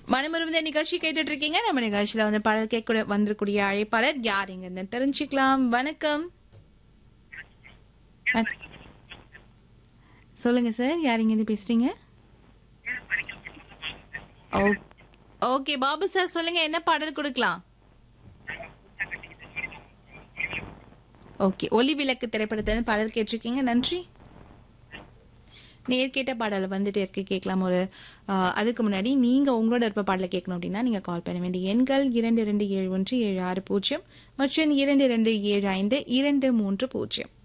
மனமருந்த நிகழ்ச்சி கேட்டுட்டு இருக்கீங்க நம்ம நிகழ்ச்சியில வந்து பாடல் கேட்க வந்திருக்கூடிய அழைப்பாளர் யார் இங்க தெரிஞ்சுக்கலாம் வணக்கம் வண- சொல்லுங்க சார் யார் இங்க இருந்து பேசுறீங்க ஓ- ஓகே பாபு சார் சொல்லுங்க என்ன பாடல் கொடுக்கலாம் ஓகே ஒளி விளக்கு திரைப்படத்தை பாடல் கேட்டிருக்கீங்க நன்றி நேர் கேட்ட பாடல் வந்துட்டு இருக்கு கேட்கலாம் ஒரு ஆ, அதுக்கு முன்னாடி நீங்க உங்களோட விருப்ப பாடலை கேட்கணும் அப்படின்னா நீங்க கால் பண்ண வேண்டிய எண்கள் இரண்டு இரண்டு ஏழு ஒன்று ஏழு ஆறு பூஜ்ஜியம் மற்றும் இரண்டு இரண்டு ஏழு ஐந்து இரண்டு மூன்று பூஜ்ஜியம்